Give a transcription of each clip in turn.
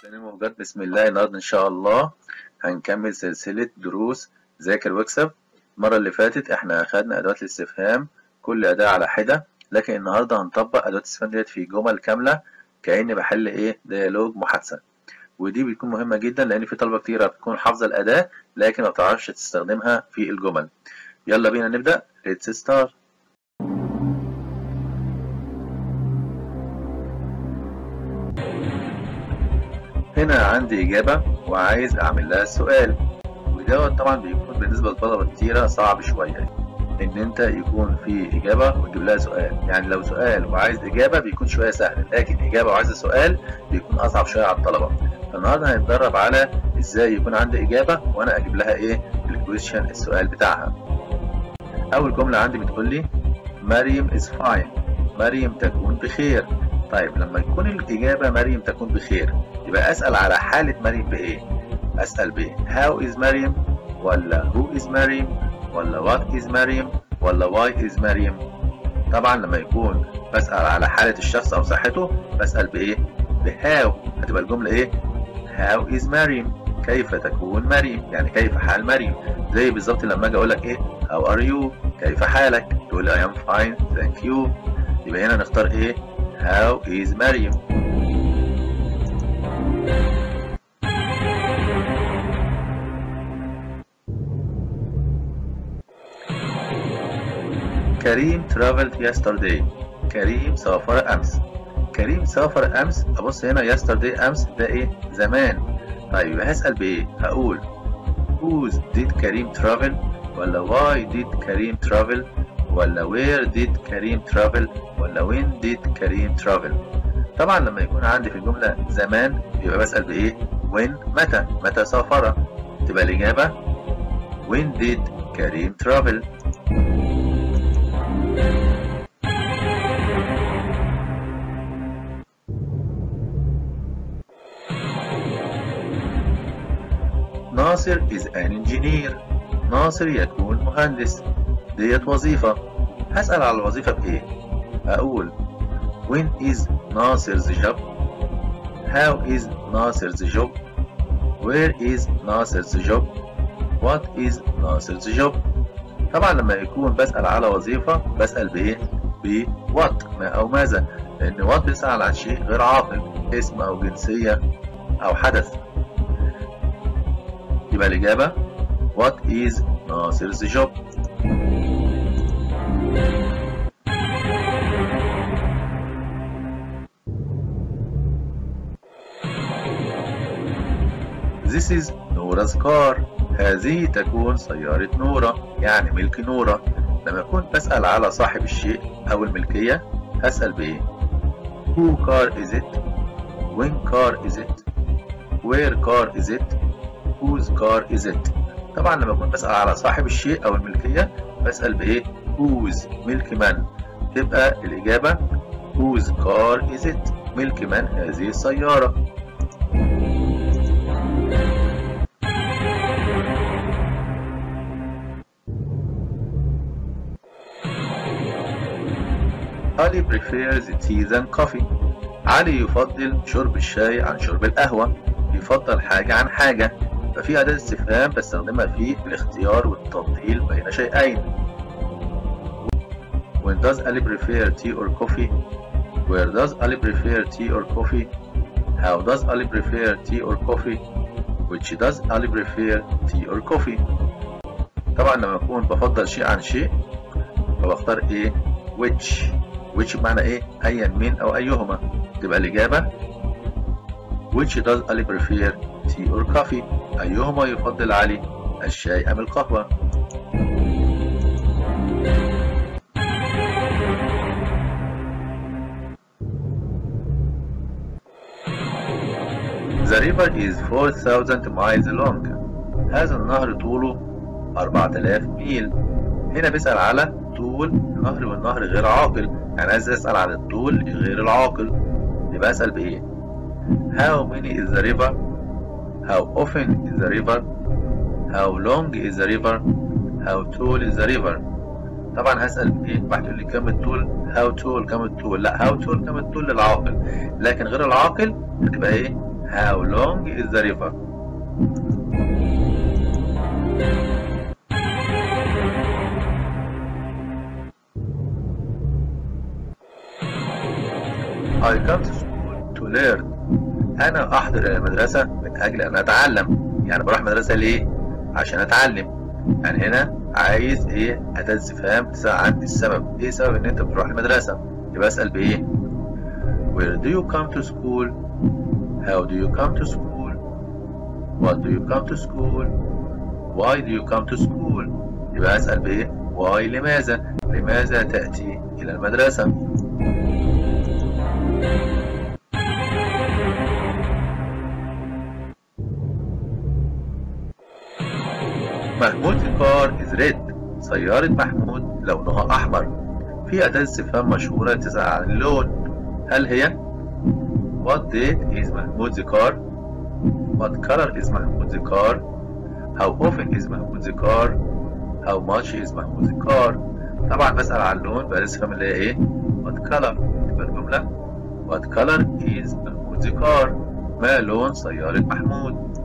مستنيين موجات بسم الله النهارده ان شاء الله هنكمل سلسلة دروس ذاكر واكسب المرة اللي فاتت احنا اخدنا ادوات الاستفهام كل اداة على حدة لكن النهارده هنطبق ادوات الاستفهام ديت في جمل كاملة كأني بحل ايه ديالوج محادثة ودي بتكون مهمة جدا لان في طلبة كتيرة بتكون حافظة الاداة لكن ما بتعرفش تستخدمها في الجمل يلا بينا نبدأ let's start هنا عندي إجابة وعايز أعمل لها السؤال ودوت طبعا بيكون بالنسبة لطلبة كتيرة صعب شوية إن أنت يكون في إجابة وتجيب لها سؤال يعني لو سؤال وعايز إجابة بيكون شوية سهل لكن إجابة وعايز سؤال بيكون أصعب شوية على الطلبة فالنهاردة هنتدرب على إزاي يكون عندي إجابة وأنا أجيب لها إيه الكويشن السؤال بتاعها أول جملة عندي بتقول لي مريم is fine مريم تكون بخير طيب لما يكون الإجابة مريم تكون بخير يبقى أسأل على حالة مريم بإيه؟ أسأل بإيه؟ How is مريم؟ ولا Who is مريم؟ ولا What is مريم؟ ولا Why is مريم؟ طبعا لما يكون بسأل على حالة الشخص أو صحته بسأل بإيه؟ بهاو هتبقى الجملة إيه؟ How is مريم؟ كيف تكون مريم؟ يعني كيف حال مريم؟ زي بالظبط لما أجي أقول لك إيه؟ How are you؟ كيف حالك؟ تقول لي I am fine thank you يبقى هنا نختار إيه؟ How is مريم؟ كريم traveled yesterday كريم سافر أمس كريم سافر أمس أبص هنا yesterday أمس ده إيه؟ زمان طيب يبقى هسأل بإيه؟ هقول whose did كريم travel ولا why did كريم travel ولا where did كريم travel ولا when did كريم travel طبعا لما يكون عندي في الجملة زمان يبقى بسأل بإيه؟ when متى؟ متى سافر؟ تبقى الإجابة when did كريم travel؟ ناصر is an engineer ناصر يكون مهندس ديت وظيفة هسأل على الوظيفة بإيه؟ أقول when is ناصر's job how is ناصر's job where is ناصر's job what is ناصر's job طبعا لما يكون بسأل على وظيفة بسأل بإيه؟ ب what ما أو ماذا لأن what بيسأل عن شيء غير عاقل اسم أو جنسية أو حدث يبقى الإجابة what is ناصر's job This is نورا's car هذه تكون سيارة نورة يعني ملك نورة لما أكون بسأل على صاحب الشيء أو الملكية هسأل بإيه Who car is it When car is it Where car is it Whose car is it طبعا لما أكون بسأل على صاحب الشيء أو الملكية بسأل بإيه whose ملك من تبقى الإجابة whose car is it ملك من هذه السيارة علي prefers tea than coffee علي يفضل شرب الشاي عن شرب القهوة يفضل حاجة عن حاجة ففي أداة استفهام بستخدمها في الاختيار والتفضيل بين شيئين When does Ali prefer tea or coffee? Where does Ali prefer tea or coffee? How does Ali prefer tea or coffee? Which does Ali prefer tea or coffee? طبعا لما أكون بفضل شيء عن شيء فبختار إيه؟ which which بمعنى إيه؟ أيا من أو أيهما تبقى الإجابة Which does Ali prefer tea or coffee? أيهما يفضل علي الشاي أم القهوة؟ The river is 4000 miles long. هذا النهر طوله 4000 ميل. هنا بيسأل على طول نهر والنهر غير عاقل، يعني عايز أسأل عن الطول غير العاقل. يبقى أسأل بإيه؟ How many is the river? How often is the river? How long is the river? How tall is the river? طبعا هسأل ايه واحد يقول لي كم الطول how tall كم الطول لا how tall كم الطول للعاقل لكن غير العاقل هتبقى ايه how long is the river I come to school to learn أنا أحضر إلى المدرسة من أجل أن أتعلم يعني بروح مدرسة ليه؟ عشان أتعلم يعني هنا عايز إيه أداة استفهام تسأل عن السبب إيه سبب إن أنت بتروح المدرسة؟ يبقى أسأل بإيه؟ Where do you come to school? How do you come to school? What do you come to school? Why do you come to school? يبقى أسأل بإيه؟ Why لماذا؟ لماذا تأتي إلى المدرسة؟ محمود car is red سيارة محمود لونها أحمر في أداة استفهام مشهورة تسأل عن اللون هل هي What date is محمود car What color is محمود car How often is محمود car How much is محمود car طبعا بسأل عن اللون بقى استفهام اللي هي ايه What color تبقى الجملة What color is محمود car ما لون سيارة محمود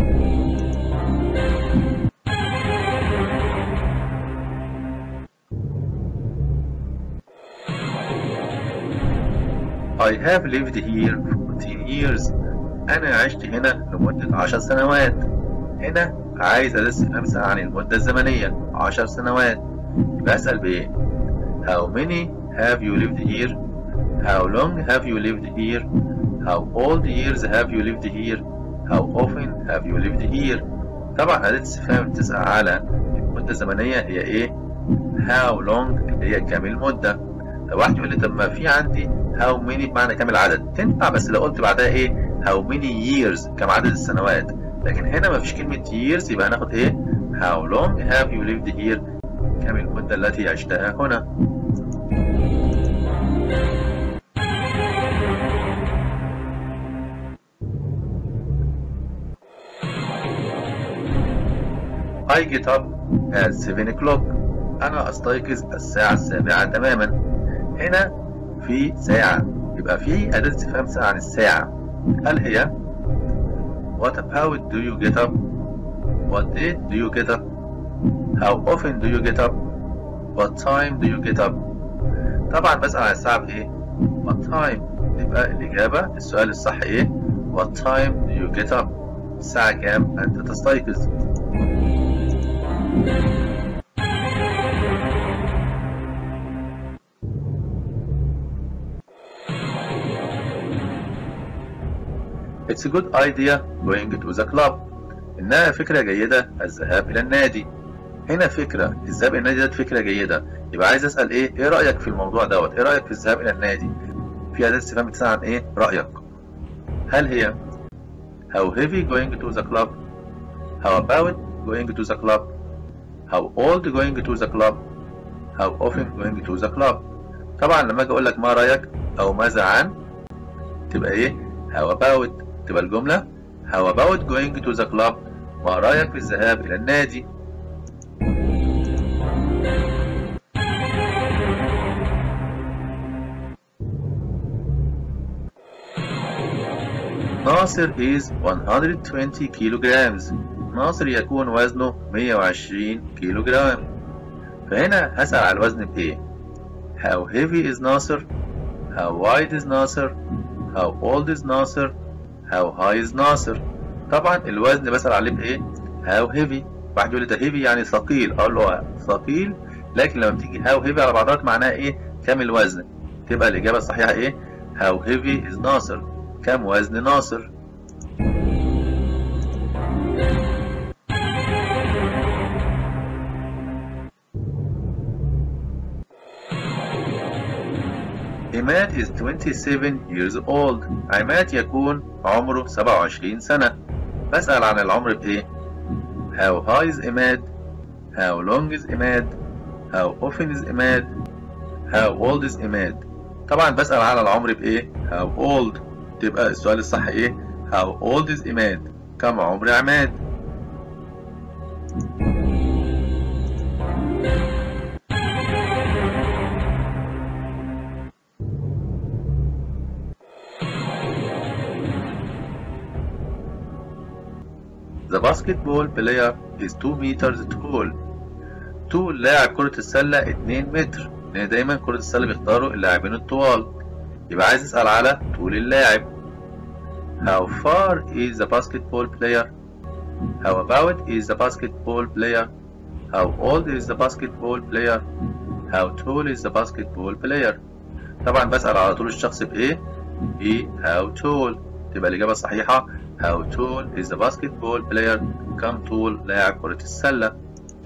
I have lived here 14 years أنا عشت هنا لمدة 10 سنوات هنا عايز أسأل عن المدة الزمنية 10 سنوات بسأل بإيه How many have you lived here How long have you lived here How old years have you lived here How often have you lived here طبعا أداة استفهام بتسأل على المدة الزمنية هي إيه How long اللي هي كام المدة طب واحد يقول لي طب ما في عندي how many بمعنى كام العدد تنفع بس لو قلت بعدها ايه how many years كم عدد السنوات لكن هنا ما فيش كلمة years يبقى هناخد ايه how long have you lived here كم المدة التي عشتها هنا I get up at 7 o'clock أنا أستيقظ الساعة السابعة تماما هنا في ساعة يبقى في أداة استفهام ساعة عن الساعة هل هي What about do you get up What date do you get up How often do you get up What time do you get up طبعا بسأل عن الساعة بإيه What time يبقى الإجابة السؤال الصح إيه What time do you get up الساعة كام أنت تستيقظ It's a good idea going to the club. إنها فكرة جيدة الذهاب إلى النادي. هنا فكرة الذهاب إلى النادي ده فكرة جيدة. يبقى عايز أسأل إيه؟ إيه رأيك في الموضوع دوت؟ إيه رأيك في الذهاب إلى النادي؟ في أداة استفهام بتسأل عن إيه؟ رأيك. هل هي How heavy going to the club? How about going to the club? How old going to the club? How often going to the club? طبعا لما أجي أقول لك ما رأيك أو ماذا عن تبقى إيه؟ How about تبقى الجملة How about going to the club ما رأيك في الذهاب إلى النادي ناصر is 120 kilograms ناصر يكون وزنه 120 كيلوغرام فهنا هسأل على الوزن بإيه How heavy is ناصر How wide is ناصر How old is ناصر How high is ناصر طبعا الوزن بسأل عليه بإيه How heavy واحد يقول لي ده heavy يعني ثقيل أقول له ثقيل لكن لما بتيجي how heavy على بعضها معناها إيه كم الوزن تبقى الإجابة الصحيحة إيه How heavy is ناصر كم وزن ناصر عماد is 27 years old عماد يكون عمره 27 سنة بسأل عن العمر بإيه How high is عماد How long is عماد How often is عماد How old is عماد طبعا بسأل على العمر بإيه How old تبقى السؤال الصح إيه How old is عماد كم عمر عماد The basketball player is 2 meters tall. طول لاعب كرة السلة 2 متر لأن دايما كرة السلة بيختاروا اللاعبين الطوال يبقى عايز أسأل على طول اللاعب How far is the basketball player? How about is the basketball player? How old is the basketball player? How tall is the basketball player? طبعا بسأل على طول الشخص بإيه؟ ب how tall تبقى الإجابة الصحيحة How tall is the basketball player? كم طول لاعب كرة السلة؟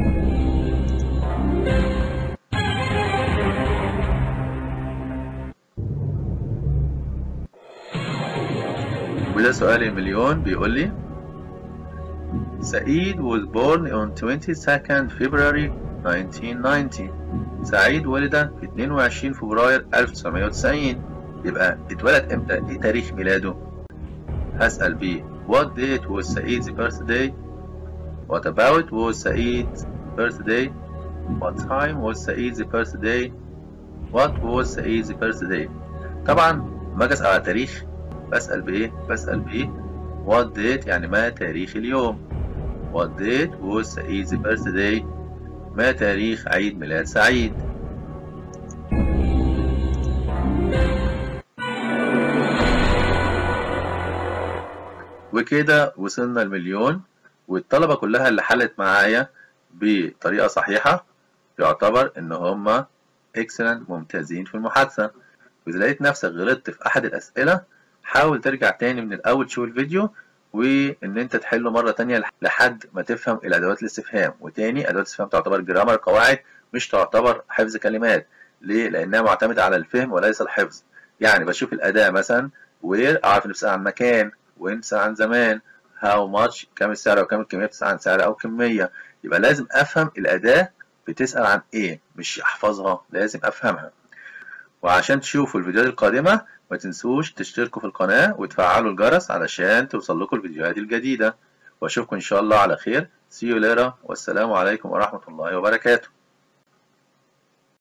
وده سؤال المليون بيقول لي سعيد was born on 22nd February 1990 سعيد ولد في 22 فبراير 1990 يبقى اتولد امتى؟ ايه تاريخ ميلاده؟ هسأل بيه What date was Saeed's birthday? What about was Saeed's birthday? What time was Saeed's birthday? What was Saeed's birthday? طبعا ما اجي اسأل على تاريخ بسأل بإيه؟ بسأل بإيه؟ What date يعني ما تاريخ اليوم؟ What date was Saeed's birthday? ما تاريخ عيد ميلاد سعيد؟ وكده وصلنا المليون والطلبة كلها اللي حلت معايا بطريقة صحيحة يعتبر إن هما excellent ممتازين في المحادثة وإذا لقيت نفسك غلطت في أحد الأسئلة حاول ترجع تاني من الأول تشوف الفيديو وإن أنت تحله مرة تانية لحد ما تفهم الأدوات الاستفهام وتاني أدوات الاستفهام تعتبر جرامر قواعد مش تعتبر حفظ كلمات ليه؟ لأنها معتمدة على الفهم وليس الحفظ يعني بشوف الأداة مثلا where أعرف إن بتسأل عن مكان when بتسأل عن زمان how much كم السعر أو كم الكمية بتسأل عن سعر أو كمية يبقى لازم أفهم الأداة بتسأل عن إيه مش أحفظها لازم أفهمها وعشان تشوفوا الفيديوهات القادمة ما تنسوش تشتركوا في القناة وتفعلوا الجرس علشان توصل لكم الفيديوهات الجديدة واشوفكم ان شاء الله على خير see you later والسلام عليكم ورحمة الله وبركاته